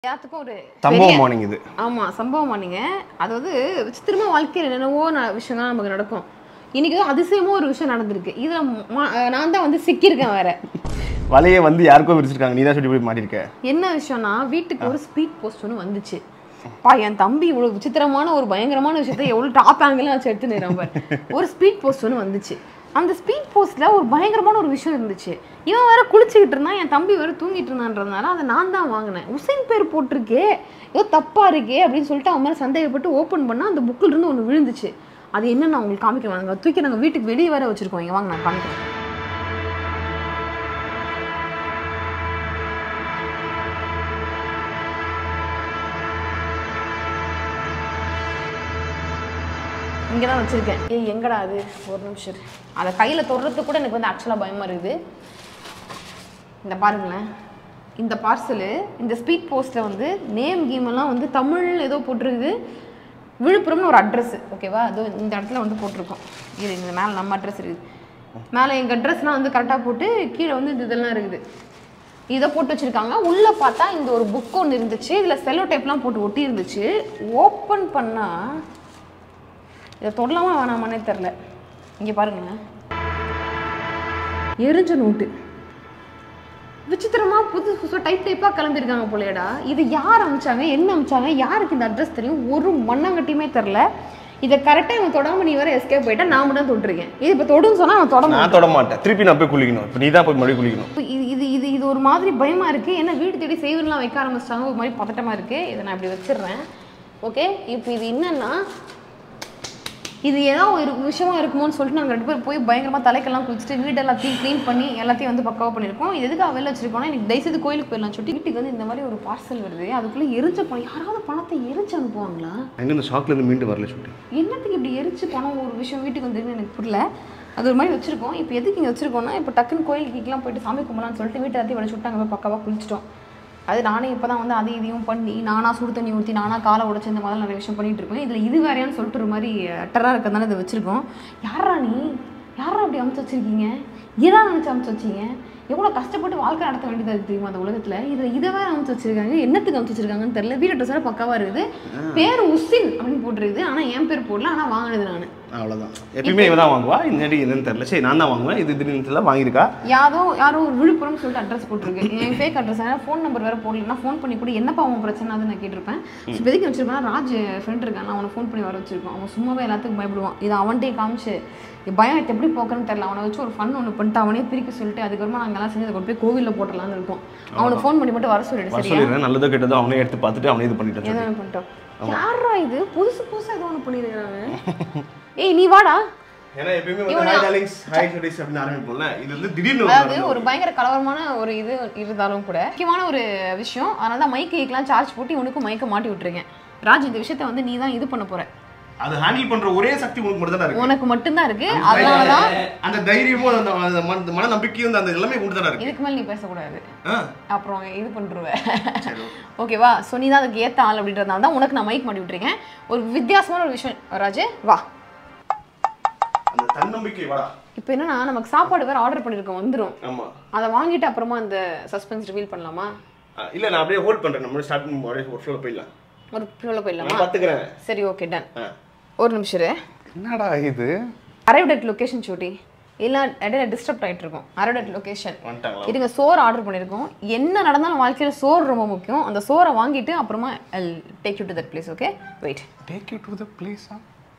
எல்லாத்துக்கும் ஒரு சம்பவம் மார்னிங் இது ஆமா சம்பவம் பண்ணீங்க அதாவது விசித்திரமா வாழ்க்கையில் என்னென்னவோ ந- விஷயங்கள்லாம் நமக்கு நடக்கும் இன்னைக்கு தான் அதிசயமா ஒரு விஷயம் நடந்திருக்கு இதுல ம- நான் தான் வந்து சிக்கியிருக்கேன் வேற வலையை வந்து யாருக்கோ விரிச்சிருக்காங்க நீ தான் சொல்லி போய் மாட்டிருக்க என்ன விஷயம்னா வீட்டுக்கு ஒரு ஸ்பீட் போஸ்ட் ஒன்று வந்துச்சு பா என் தம்பி இவ்வளவு விசித்திரமான ஒரு பயங்கரமான விஷயத்த எவ்வளவு டாப் ஆங்கிலாம் வச்சு எடுத்து நிறம்ப ஒரு ஸ்பீட் போஸ்ட் ஒன்று வந்துச்சு அந்த ஸ்பீட் போஸ்ட்ல ஒரு பயங்கரமான ஒரு விஷயம் இருந்துச்சு இவன் வேற குளிச்சுக்கிட்டு இருந்தான் என் தம்பி வேற தூங்கிட்டு இருந்தான்றதுனால அதை நான் தான் வாங்கினேன் உசைன் பேர் போட்டிருக்கே ஏதோ தப்பா இருக்கே அப்படின்னு சொல்லிட்டு அவன் மேலே சந்தேகப்பட்டு ஓப்பன் பண்ணா அந்த புக்கில் இருந்து ஒன்று விழுந்துச்சு அது என்ன நான் உங்களுக்கு காமிக்க வாங்க தூக்கி நாங்கள் வீட்டுக்கு வெளியே வேற வச்சிருக்கோம் இங்க வாங்க நான் காமிக்கிறேன் இங்கே தான் வச்சுருக்கேன் ஏய் எங்கடா அது ஒரு நிமிஷம் இரு. அதை கையில் தொடுறதுக்கு கூட எனக்கு வந்து ஆக்சுவலாக பயமாக இருக்குது இந்த பாருங்களேன் இந்த பார்சலு இந்த ஸ்பீட் போஸ்ட்டில் வந்து நேம் கீம் எல்லாம் வந்து தமிழ் ஏதோ போட்டிருக்குது விழுப்புரம்னு ஒரு அட்ரஸ் ஓகேவா அது இந்த இடத்துல வந்து போட்டிருக்கோம் இது இந்த மேலே நம்ம அட்ரஸ் இருக்குது மேலே எங்கள் அட்ரஸ்லாம் வந்து கரெக்டாக போட்டு கீழே வந்து இந்த இதெல்லாம் இருக்குது இதை போட்டு வச்சுருக்காங்க உள்ளே பார்த்தா இந்த ஒரு புக் ஒன்று இருந்துச்சு இதில் செல்லோ டைப்லாம் போட்டு ஒட்டி இருந்துச்சு ஓப்பன் பண்ணால் இதை தொடலாமா வேணாமானே தெரில இங்கே பாருங்க எரிஞ்ச நோட்டு விசித்திரமா புதுசு புதுசாக டைப் டைப்பாக கலந்துருக்காங்க போலேடா இது யார் அமிச்சாங்க என்ன அமிச்சாங்க யாருக்கு இந்த அட்ரஸ் தெரியும் ஒரு மண்ணாங்கட்டியுமே தெரில இதை கரெக்டாக இவன் தொடாம நீ வர எஸ்கேப் போயிட்டா நான் மட்டும் தான் தொட்டிருக்கேன் இது இப்போ தொடுன்னு சொன்னா அவன் தொட நான் தொட மாட்டேன் திருப்பி நான் போய் குளிக்கணும் இப்போ நீ தான் போய் மறுபடியும் குளிக்கணும் இப்போ இது இது இது இது ஒரு மாதிரி பயமா இருக்கு ஏன்னா வீடு தேடி செய்வன்லாம் வைக்க ஆரம்பிச்சிட்டாங்க ஒரு மாதிரி பதட்டமா இருக்கு இதை நான் இப்படி வச்சிடுறேன் ஓகே இப்போ இது என்னன்னா இது ஏதோ ஒரு விஷயமா இருக்குமோன்னு சொல்லிட்டு நாங்கள் ரெண்டு பேரும் போய் பயங்கரமா தலைக்கெல்லாம் குளிச்சுட்டு வீடு எல்லாத்தையும் க்ளீன் பண்ணி எல்லாத்தையும் வந்து பக்காவாக பண்ணியிருக்கோம் இது எதுக்காக வெளில வச்சிருக்கோம்னா எனக்கு தயவுசெய்து கோயிலுக்கு போயிடலாம் சொல்லிட்டு வீட்டுக்கு வந்து இந்த மாதிரி ஒரு பார்சல் வருது அதுக்குள்ளே எரிஞ்ச பணம் யாராவது பணத்தை எரிச்சு அனுப்புவாங்களா எங்க இந்த ஷாக்ல இருந்து மீண்டு வரல சொல்லி என்னத்துக்கு இப்படி எரிச்சு பணம் ஒரு விஷயம் வீட்டுக்கு வந்துருக்குன்னு எனக்கு புரியல அது ஒரு மாதிரி வச்சிருக்கோம் இப்போ எதுக்கு இங்கே வச்சிருக்கோம்னா இப்போ டக்குன்னு கோயிலுக்குலாம் போயிட்டு சாமி கும்பலான்னு சொல்லிட்டு வீட்டை எல்லாத்தையும் வச்சு விட்டாங்க போய் பக்காவாக குளிச்சிட்டோம் அது நானே இப்போ தான் வந்து அதை இதையும் பண்ணி நானாக சுடு தண்ணி ஊற்றி நானாக காலை உடைச்சு இந்த மாதிரி நிறைய விஷயம் பண்ணிட்டு இருக்கேன் இதில் இது வேறையான்னு சொல்லிட்டு ஒரு மாதிரி அட்டராக இருக்கிறதுனால இதை வச்சிருக்கோம் யாரா நீ யாரா அப்படி அமைச்சு வச்சிருக்கீங்க இதான் நினச்சி அமைச்சு வச்சீங்க எவ்வளோ கஷ்டப்பட்டு வாழ்க்கை நடத்த வேண்டியதாக இருக்கு தெரியுமா அந்த உலகத்தில் இதில் இதை வேற அமைச்சு வச்சிருக்காங்க என்னத்துக்கு அமைச்சு வச்சிருக்காங்கன்னு தெரியல வீட்டு ட்ரெஸ் வேற பக்காவாக இருக்குது பேர் உசின் அப்படின்னு போட்டிருக்குது ஆனால் என் பேர் போடல ஆனால் வாங்கினது நான் அவ்வளோதான் எப்பயுமே இவ தான் வாங்குவா இந்த அடி என்னன்னு தெரியல சரி நான் தான் வாங்குவேன் இது திடீர்னு தெரியல வாங்கியிருக்கா யாரோ யாரோ ஒரு விழுப்புரம் சொல்லிட்டு அட்ரஸ் போட்டிருக்கு என் ஃபேக் அட்ரஸ் ஃபோன் நம்பர் வேற போடலன்னா ஃபோன் பண்ணி கூட என்னப்பா உன் பிரச்சனை அது நான் கேட்டிருப்பேன் இப்போ எதுக்கு வச்சிருப்பேன் ராஜ் ஃப்ரெண்ட் இருக்கான் நான் அவனை ஃபோன் பண்ணி வர வச்சிருக்கோம் அவன் சும்மாவே எல்லாத்துக்கும் பயப்படுவான் இது அவன்கிட்டயே காமிச்சு என் பயம் எனக்கு எப்படி போக்குறன்னு தெரியல அவனை வச்சு ஒரு ஃபன் ஒன்று பண்ணிட்டு அவனே பிரிக்க சொல்லிட்டு அதுக்கப்புறமா நாங்கள் எல்லாம் செஞ்சு அதை கொண்டு போய் கோவிலில் போட்டலாம்னு இருக்கோம் அவனுக்கு ஃபோன் பண்ணி மட்டும் வர சொல்லிடு வர சரியா சொல்லிடுறேன் நல்லதோ கெட்டதோ அவனே எடுத்து பார்த்துட்டு அவனே இது பண்ணிட்டு ஏதோ சொல்லி ஒன்று பண்ணிட்டோம் யாரா இது புதுசு புதுசாக ஏதோ ஒன்று பண்ணியிருக்கிறாங்க ஏய் நீ வாடா ஏன்னா எப்பயுமே இவனா- வந்து ஹாய் டார்லிங்ஸ் ஹாய் சுடீஸ் அப்படின்னு ஆரம்பிப்போம்ல இது வந்து திடீர்னு ஒரு அதாவது ஒரு பயங்கர கலவரமான ஒரு இது இருந்தாலும் கூட முக்கியமான ஒரு விஷயம் அதனால தான் மைக்கு கேட்கலாம் சார்ஜ் போட்டு இவனுக்கு மைக்கை மாட்டி விட்டுருக்கேன் ராஜ் இந்த விஷயத்த வந்து நீ தான் இது பண்ண போற அது ஹேண்டில் பண்ற ஒரே சக்தி உனக்கு மட்டும் தான் இருக்கு உனக்கு மட்டும்தான் இருக்கு அதனால தான் அந்த தைரியமும் அந்த அந்த மன- மன நம்பிக்கையும் அந்த எல்லாமே உண்டு தானே இருக்கு இதுக்கு மேல நீ பேசக்கூடாது ஆ, அப்புறம் இது பண்ணிருவ சரி ஓகேவா ஸோ நீ தான் அதுக்கு ஏத்த ஆள் அப்படின்றதுனால தான் உனக்கு நான் மைக் மாட்டி விட்டுருக்கேன் ஒரு வித்தியாசமான ஒரு விஷயம் ராஜ் வா அந்த தன்னம்பிக்கை வாடா இப்போ என்னன்னா நமக்கு சாப்பாடு வேற ஆர்டர் பண்ணிருக்கோம் வந்துரும் ஆமா அதை வாங்கிட்டு அப்புறமா அந்த சஸ்பென்ஸ் ரிவீல் பண்ணலாமா ஆ, இல்ல நான் அப்படியே ஹோல்ட் பண்றேன் நம்ம ஸ்டார்ட் அப்படியே ஒரு ஃப்ளோல போயிடலாம் ஒரு ஃப்ளோவில் போயிடலாமா நான் பாத்துக்கிறேன் சரி ஓகே டன் ஆ. ஒரு நிமிஷம் இரு. என்னடா இது அரைவ்ட் அட் லொகேஷன் ஷூட்டி இல்லை இடையில டிஸ்டர்ப் ஆயிட்டு இருக்கோம் அரைவ்ட் அட் லொகேஷன் வந்துட்டாங்களா இதுங்க சோறு ஆர்டர் பண்ணியிருக்கோம் என்ன நடந்தாலும் வாழ்க்கையில் சோறு ரொம்ப முக்கியம் அந்த சோறை வாங்கிட்டு அப்புறமா take you to that place okay wait take you to the பிளேஸா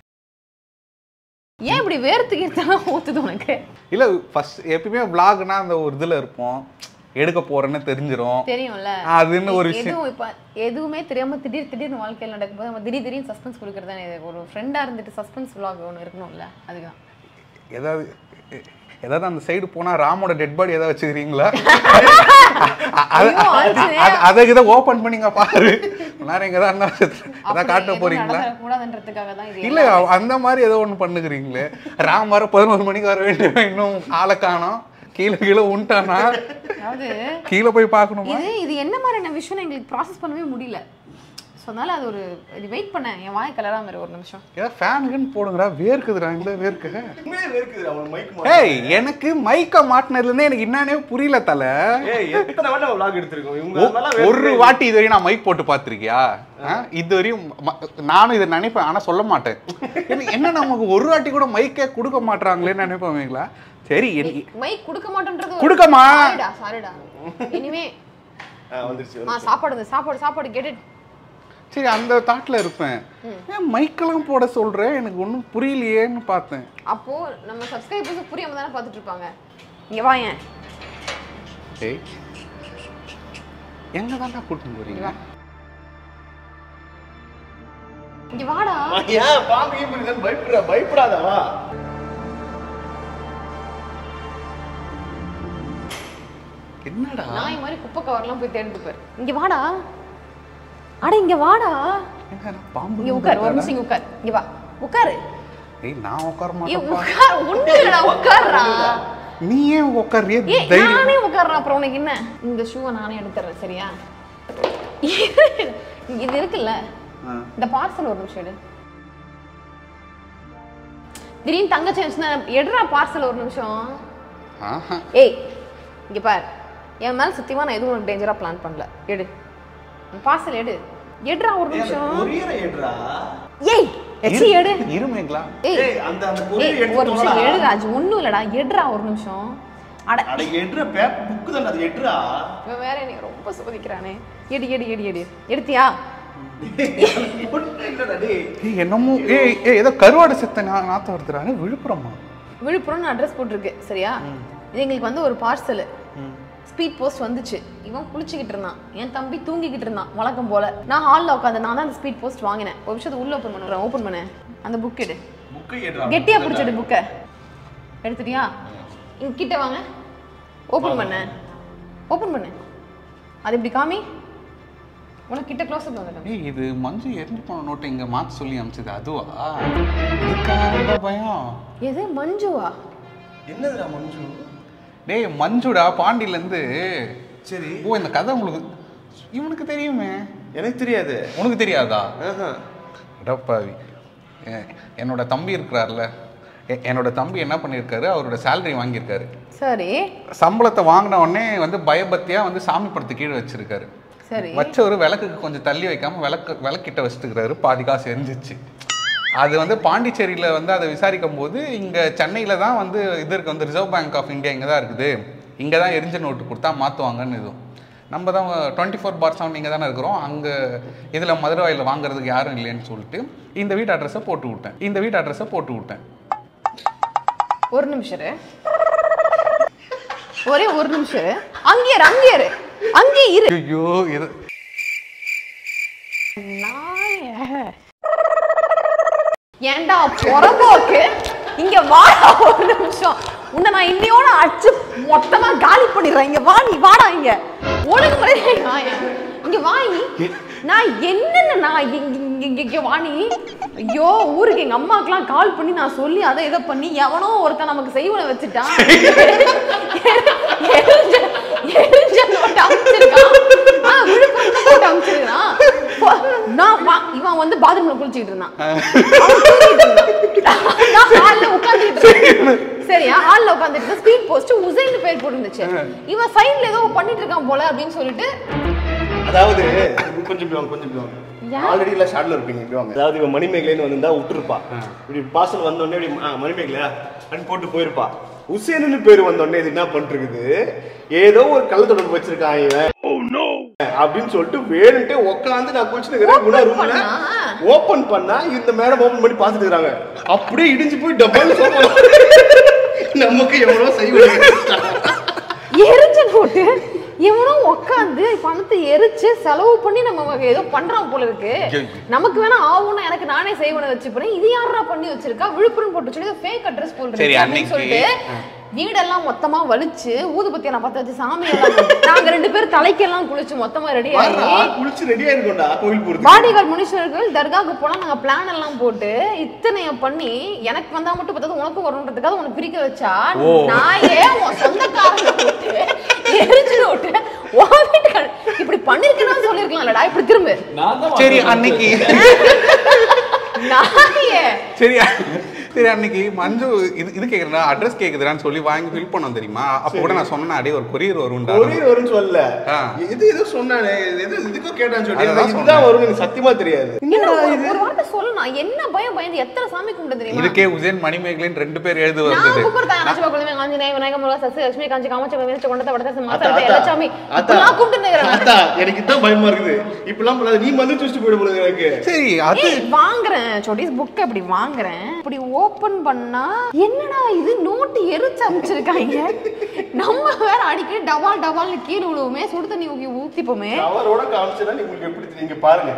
ஏன் இப்படி வேர்த்துக்கு இதெல்லாம் ஊத்துது உனக்கு இல்ல ஃபர்ஸ்ட் எப்பயுமே vlogனா அந்த ஒரு இதுல இருப்போம் எடுக்க போறேன்னு தெரிஞ்சிரும் தெரியும்ல அதுன்னு ஒரு விஷயம் எதுவும் இப்போ எதுவுமே தெரியாம திடீர் திடீர்னு வாழ்க்கையில் நடக்கும்போது நம்ம திடீர் திடீர்னு சஸ்பென்ஸ் கொடுக்குறது இது ஒரு ஃப்ரெண்டாக இருந்துட்டு சஸ்பென்ஸ் vlog ஒன்று இருக்கணும்ல அதுதான் ஏதாவது எ- ஏதாவது அந்த சைடு போனா ராமோட டெட் பாடி ஏதாவது வச்சுக்கிறீங்களா ஐயோ, ஆஞ்சநேயா. அதை இதை ஓபன் பண்ணிங்க பாரு நேரம் இங்க தான் ஏதாவது காட்ட போறீங்களா கூடாதுன்றதுக்காக தான் இது இல்ல அந்த மாதிரி ஏதோ ஒண்ணு பண்ணுகிறீங்களே ராம் வர பதினோரு மணிக்கு வர வேண்டிய இன்னும் ஆளை காணோம் கீழே கீழே உண்டானா அதாவது கீழே போய் பார்க்கணுமா இது இது என்ன மாதிரியான விஷயம் எங்களுக்கு ப்ராசஸ் பண்ணவே முடியல ஸோ அதனால அது ஒரு வெயிட் பண்ணேன் என் வாய் கலராம இரு ஒரு நிமிஷம் ஏதாவது ஃபேனுக்குன்னு போடுங்கடா வேர்க்குதுடா இந்த வேர்க்கு உண்மையிலே வேர்க்குது அவன் மைக் ஏய் எனக்கு மைக்க மாட்டினதுலேருந்தே எனக்கு என்னன்னே புரியல தலை ஏய் எத்தனை வாட்டி நம்ம vlog எடுத்திருக்கோம் இவங்க ஒ- அதெல்லாம் ஒரு வேர்க்குது. வாட்டி இது வரையும் நான் மைக் போட்டு பார்த்திருக்கியா ஆ? இது வரையும் ம- நானும் இதை நினைப்பேன் ஆனா சொல்ல மாட்டேன் என்ன- என்ன நமக்கு ஒரு வாட்டி கூட மைக்கே கொடுக்க மாட்றாங்களேன்னு நினைப்பேங்களா சரி என்- மைக் கொடுக்க மாட்டேன்றது ஒரு- கொடுக்கமா? சாரிடா சாரிடா இனிமே ஆ, வந்துருச்சு ஆ சாப்பாடு இந்த சாப்பாடு சாப்பாடு கேட்டு சரி அந்த தாட்ல இருப்பேன் ஏன் மைக்கெல்லாம் போட சொல்ற எனக்கு ஒன்றும் புரியலையேன்னு பார்த்தேன் அப்போ நம்ம சப்ஸ்கிரைபர்ஸ் புரியாம தானே பார்த்துட்டு இருப்பாங்க இங்க வாயேன் ஏய் எங்க தாண்டா கூட்டிட்டு போறீங்க இங்க வாடா ஏன் பாம்பு கீம்பு இருக்குன்னு பயப்படுற பயப்படாதவா என்னடா நாய் மாதிரி குப்பை கவர்லாம் போய் தேடிட்டு போயிரு இங்க வாடா அட இங்க வாடா என்னடா, பாம்பு இங்க உட்கார் ஒரு நிமிஷம் இங்க உட்கார் இங்க வா உட்காரு ஏய் நான் உட்கார ஏய் மாட்டேன்ப்பா உட்கார் ஒண்ணு இல்லடா உட்கார்றா நீ ஏன் உட்காரியே ஏய் தைரியம் நானே உட்கார்றேன் அப்புறம் உனக்கு என்ன இந்த ஷூவை நானே எடுத்துறேன் சரியா இது இருக்குல்ல ஆ. இந்த பார்சல் ஒரு நிமிஷம் எடு திடீர்னு தங்கச்சி இருந்துச்சுன்னா எடுறா பார்சல் ஒரு நிமிஷம் ஆஹா ஏய் இங்க பார் என் மேல சத்தியமா நான் எதுவும் உனக்கு டேஞ்சரா பிளான் பண்ணல எடு பார்சல் எடு எடுறா ஒரு நிமிஷம் கொரியரை ஏடுறா ஏய் எச்சி எடு இருமேங்களா ஏய் ஏய் அந்த அந்த ஏய் கொரியர் ஒரு நிமிஷம் எடு எடுத்து ராஜ் ஒண்ணும் இல்லடா எடுறா ஒரு நிமிஷம் அட அட எட்ரா பேப்பர் புக்கு தான் அது எட்ரா இவன் வேற என்னை ரொம்ப சோதிக்கிறானே எடு எடு எடு எடு எடுத்தியா ஒண்ணும் இல்லடா டேய் ஏய் என்னமோ ஏய் ஏய் ஏதோ கருவாடு செத்த நா- நாத்தம் வருதுறானே விழுப்புரமா விழுப்புரம்னு அட்ரஸ் போட்டிருக்கு சரியா இது எங்களுக்கு வந்து ஒரு பார்சல் ஸ்பீட் போஸ்ட் வந்துச்சு இவன் குளிச்சுக்கிட்டு இருந்தான் என் தம்பி தூங்கிக்கிட்டு இருந்தான் வழக்கம் போல நான் ஹாலில் உட்காந்து நான் தான் அந்த ஸ்பீட் போஸ்ட் வாங்கினேன் ஒரு விஷயத்தை உள்ள ஓப்பன் பண்ணுறேன் ஓப்பன் பண்ணேன் அந்த புக் எடு புக்கை ஏடுறா கெட்டியா பிடிச்சது புக்கை எடுத்துட்டியா இங்க கிட்ட வாங்க ஓப்பன் பண்ண ஓப்பன் பண்ணு அது இப்படி காமி உனக்கு கிட்ட க்ளோஸ் அப் வந்துட்டேன் ஏய் இது மஞ்சு எரிஞ்சு போன நோட்டை இங்க மாத்த சொல்லி அமிச்சது அதுவா இதுக்காக பயம் எது மஞ்சுவா என்னதுடா மஞ்சு டேய் மஞ்சுடா பாண்டியில இருந்து சரி ஓ இந்த கதை உங்களுக்கு இவனுக்கு தெரியுமே எனக்கு தெரியாது உனக்கு தெரியாதா ஆஹா. அடப்பாவி எ- என்னோட தம்பி இருக்கிறார்ல எ- என்னோட தம்பி என்ன பண்ணியிருக்காரு அவரோட சேலரி வாங்கியிருக்காரு சரி சம்பளத்தை வாங்கின உடனே வந்து பயபக்தியா வந்து சாமி படத்து கீழே வச்சிருக்காரு சரி வச்ச ஒரு விளக்குக்கு கொஞ்சம் தள்ளி வைக்காம விளக்கு விளக்கிட்ட வச்சுட்டுக்கிறாரு பாதி காசு எரிஞ்சிச்சு அது வந்து பாண்டிச்சேரியில வந்து அதை விசாரிக்கும் போது இங்க சென்னையில தான் வந்து இது இருக்கு வந்து ரிசர்வ் பேங்க் ஆஃப் இந்தியா இங்க தான் இருக்குது இங்க தான் எரிஞ்ச நோட்டு கொடுத்தா மாத்துவாங்கன்னு இதுவும் நம்ம தான் டுவெண்ட்டி ஃபோர் பார் செவன் இங்கே தானே இருக்கிறோம் அங்கே இதில் மதுரவாயில் வாங்குறதுக்கு யாரும் இல்லைன்னு சொல்லிட்டு இந்த வீட்டு அட்ரஸை போட்டு விட்டேன் இந்த வீட்டு அட்ரஸை போட்டு விட்டேன் ஒரு நிமிஷம் இரு. ஒரே ஒரு நிமிஷம் இரு. அங்கே இரு அங்கே இரு அங்கே இரு ஐயோ இது நாய. ஏன்டா புறம்போக்கு இங்க வாடா ஒரு நிமிஷம் உன்னை நான் இன்னையோட அடிச்சு மொத்தமா காலி பண்ணிடுறேன் இங்க வா நீ வாடா இங்க ஒழுங்கு முறையே நாய. இங்க வா நீ நான் என்னென்ன நான் இங்க- இங்க- இங்க இங்க வா நீ ஐயோ ஊருக்கு எங்க அம்மாக்கெல்லாம் கால் பண்ணி நான் சொல்லி அதை இதை பண்ணி எவனோ ஒருத்தன் நமக்கு செய்வனை வச்சுட்டான் எரிஞ்ச எரிஞ்ச நோட்டு அமிச்சிருக்கான் ஆ, விழுப்புரத்துல போட்டு அமிச்சிருக்கான் போ- நான் வா- இவன் வந்து பாத்ரூம்ல குளிச்சுக்கிட்டு இருந்தான் அவன் தூங்கிட்டு இருந்தான். நான் ஹால்ல உட்கார்ந்துட்டு இருந்தேன் சரியா ஹால்ல உட்கார்ந்துட்டு ஸ்பீட் போஸ்ட் உசைன் பேர் போட்டுருந்துச்சு இவன் சைடுல ஏதோ பண்ணிட்டு இருக்கான் போல அப்படின்னு சொல்லிட்டு அதாவது கொஞ்சம் இப்படி வாங்க, கொஞ்சம் இப்படி வாங்க. ஏன்? ஆல்ரெடி எல்லாம் ஷார்ட்ல இருப்பீங்க இப்படி வாங்க அதாவது இவன் மணிமேகலைன்னு வந்திருந்தா விட்டுருப்பா இப்படி பார்சல் வந்த உடனே இப்படி ஆ, மணிமேகலையா அப்படின்னு போட்டு போயிருப்பா உசேன்னு பேர் வந்த உடனே இது என்ன பண்ணிருக்குது ஏதோ ஒரு கள்ள தொடர்பு வச்சிருக்கான் இவன் அப்படின்னு சொல்லிட்டு வேணுன்ட்டு உட்காந்து நான் குளிச்சுட்டு இருக்கிறேன் குணா ரூம்ல பண்ணா? ஓபன் பண்ணா இந்த மேடம் ஓபன் பண்ணி பார்த்துட்டு இருக்காங்க அப்படியே இடிஞ்சு போய் டபுள் நமக்கு எவ்வளவு செய்வது எரிஞ்ச நோட்டு இவனும் உட்காந்து பணத்தை எரிச்சு செலவு பண்ணி நம்ம ஏதோ பண்றான் போல இருக்கு ஐயோ. நமக்கு வேணா ஆகும்னு எனக்கு நானே செய்வன வச்சுப்பேன் இது யாரா பண்ணி வச்சிருக்கா விழுப்புரம் போட்டு சொல்லி ஃபேக் அட்ரஸ் போல் சரி, இருக்கு அப்படின்னு அன்னைக்கு- சொல்லிட்டு வீடெல்லாம் மொத்தமா வலிச்சு ஊதுபத்தி எல்லாம் பத்த வச்சு சாமி எல்லாம் போட்டு, நாங்க ரெண்டு பேரும் தலைக்கெல்லாம் குளிச்சு மொத்தமா ரெடி வாடா, ஆகி குளிச்சு ரெடியா இருக்கோம்டா கோவில் போறது பாடிகார்ட் முனீஸ்வரர்கள் தர்காவுக்கு போனா நாங்க பிளான் எல்லாம் போட்டு இத்தனைய பண்ணி எனக்கு வந்தா மட்டும் பார்த்தது உனக்கு வரணுன்றதுக்காக உனக்கு பிரிக்க வச்சா ஓ. நான் ஏன் உன் சொந்தக்காரங்க போட்டு எரிஞ்சு விட்டு உன் வீட்டுக்கார இப்படி பண்ணிருக்கேன்னு சொல்லிருக்கலாம்லடா இப்படி திரும்ப நான் தான் சரி வாங்கிட்டு அன்னைக்கு நாயே சரி சரி அன்னைக்கு மஞ்சு இது இது கேக்குறா அட்ரஸ் கேக்குதுடான்னு சொல்லி வாங்கி ஃபில் பண்ணோம் தெரியுமா அப்போ கூட நான் சொன்னேன் அடே ஒரு கொரியர் வரும்டா கொரியர் வரும்னு சொல்லல ஆ. இது எது சொன்னானே இது இதுக்கும் கேட்டான்னு சொல்லி அதுதான் எனக்கு இதுதான் வரும்னு எனக்கு சத்தியமா தெரியாது என்ன ஒரு- ஒரு வார்த்தை சொல்லணும் என்ன பயம் பயந்து எத்தனை சாமி கும்பிட்டு தெரியுமா இதுக்கே உசேன் மணிமேகலின் ரெண்டு பேர் எழுது நான் வந்தது கும்பிடுறேன் ஆஞ்சு குழந்தை ஆஞ்சநேய விநாயக முருகா சசி லட்சுமி காஞ்சி காமாட்சி வீரச்ச கொண்டத வடத அத்தா, மாசா அத்தா, எல்லா சாமி அத்தா, நான் கும்பிட்டு நிக்கிறேன் அத்தா, எனக்கு இதான் பயமா இருக்குது இப்பெல்லாம் பண்ணாத நீ மந்து வச்சுட்டு போயிட போறது எனக்கு சரி அது ஏய், வாங்குறேன் சோட்டிஸ் புக் அப்படி வாங்குறேன் இப்படி ஓபன் பண்ணா என்னடா இது நோட்டு எரிச்சு அமைச்சிருக்காங்க நம்ம வேற அடிக்கடி டபால் டபால்னு கீழே விழுவுமே சுடு தண்ணி ஊக்கி ஊத்திப்போமே அவரோட காமிச்சதா உங்களுக்கு எப்படி நீங்க பாருங்க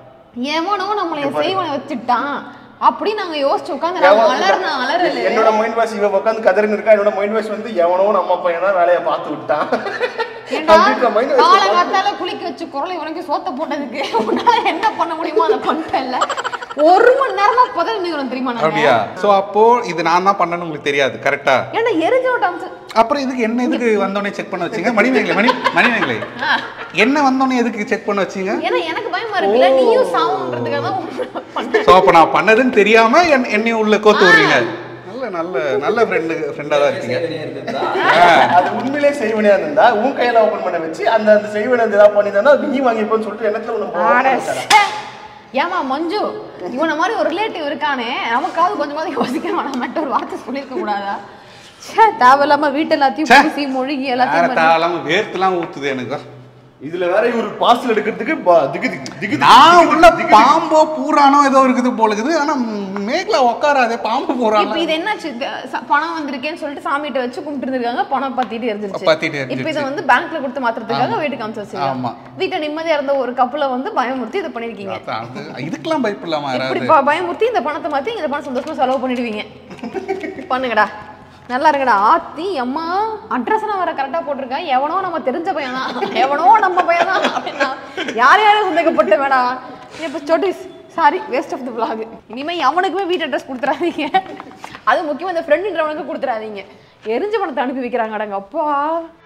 எவனோ நம்மளை செய்வனை வச்சுட்டான் அப்படி நாங்க யோசிச்சு உட்காந்து நாங்க அலறன அலறல என்னோட மைண்ட் வாஷ் இவன் உட்காந்து கதறின்னு இருக்கா என்னோட மைண்ட் வாஷ் வந்து எவனோ நம்ம பையன் தான் வேலையை பார்த்து விட்டான் ஏண்டா அப்படின்ற mind wash காலை காத்தால குளிக்க வச்சு குரலை உனக்கு சோத்த போட்டதுக்கு உன்னால என்ன பண்ண முடியுமோ அதை பண்ணிட்டேன்ல ஒரு மணி நேரமா புதல் நிக்கிறோம் தெரியுமா நாங்க அப்படியா சோ அப்போ இது நான் தான் பண்ணேன்னு உங்களுக்கு தெரியாது கரெக்டா ஏன்டா எரிஞ்சு விட்டான் அப்புறம் இதுக்கு என்ன எதுக்கு வந்தோடனே செக் பண்ண வச்சீங்க மணிமேகலை மணி மணிமேகலை என்ன வந்தோடனே எதுக்கு செக் பண்ண வச்சீங்க ஏன்னா எனக்கு பயமா இருக்குல்ல நீயும் சாவுன்றதுக்காக தான் பண்ணேன் சோ அப்ப நான் பண்ணதுன்னு தெரியாம என்- என்னையும் உள்ள கோத்து விடுறீங்க நல்ல நல்ல நல்ல ஃப்ரெண்டு ஃப்ரெண்டா தான் இருக்கீங்க செய்வனே இருந்திருந்தா, அது உண்மையிலே செய்வனையா இருந்தா உன் கையில ஓபன் பண்ண வச்சு அந்த அந்த செய்வனை ஏதாவது பண்ணியிருந்தா நீ வாங்கிப்போன்னு சொல்லிட்டு எண்ணத்துல ஒண்ணு ஆட, போவாங்க ச்சே. ஏம்மா மஞ்சு இவனை மாதிரி ஒரு ரிலேட்டிவ் இருக்கானே நமக்காவது கொஞ்சமாவது யோசிக்க வேணாம் மட்டும் ஒரு வார்த்தை சொல்லியிருக்க கூடாதா ச்சே தேவையில்லாம வீட்டு எல்லாத்தையும் ச்சே. பூசி மொழிகி வேற எல்லாத்தையும் பண்ணி- தேவையில்லாம வேர்த்துலாம் ஊத்துது எனக்கு இதுல வேற இவரு பார்சல் எடுக்கிறதுக்கு ப- திகு திகு திகு நான் திகு உள்ள திகு பாம்போ பூரானோ ஏதோ இருக்குது போல இருக்குது ஆனா மேகல உட்காராதே பாம்பு இப்ப பூரானோ இது என்னாச்சு இது, ச- பணம் வந்திருக்கேன்னு சொல்லிட்டு சாமிகிட்ட வச்சு கும்பிட்டு இருக்காங்க பணம் பத்திட்டு எரிஞ்சிருச்சு பத்திட்டு எரிஞ்சிருச்சு. இப்ப இதை வந்து பேங்க்ல கொடுத்து மாத்துறதுக்காக வீட்டுக்கு அனுப்பிச்சு வச்சிருக்காங்க ஆமா. வீட்டை நிம்மதியா இருந்த ஒரு கப்பலை வந்து பயமுறுத்தி இதை பண்ணிருக்கீங்க அதான் அது- இதுக்கெல்லாம் பயப்படலாமா இப்படி யாராவது ப- பயமுறுத்தி இந்த பணத்தை மாத்தி இந்த பணம் சந்தோஷமா செலவு பண்ணிடுவீங்க பண்ணுங்கடா நல்லா இருங்கடா ஆத்தி அம்மா அட்ரஸ் நான் வர கரெக்டா போட்டிருக்கேன் எவனோ நம்ம தெரிஞ்ச பையன் தான் எவனோ நம்ம பையன் தான் அப்படின்னா யார் யாரும் சந்தேகப்பட்ட வேணாம் இப்ப சொட்டிஸ் sorry waste of the vlog இனிமே அவனுக்குமே வீட்டு அட்ரஸ் கொடுத்துறாதீங்க அது முக்கியமா இந்த ஃப்ரெண்டுன்றவனுக்கு கொடுத்துறாதீங்க எரிஞ்ச பணத்தை அனுப்பி வைக்கிறாங்க அடங்க அப்பா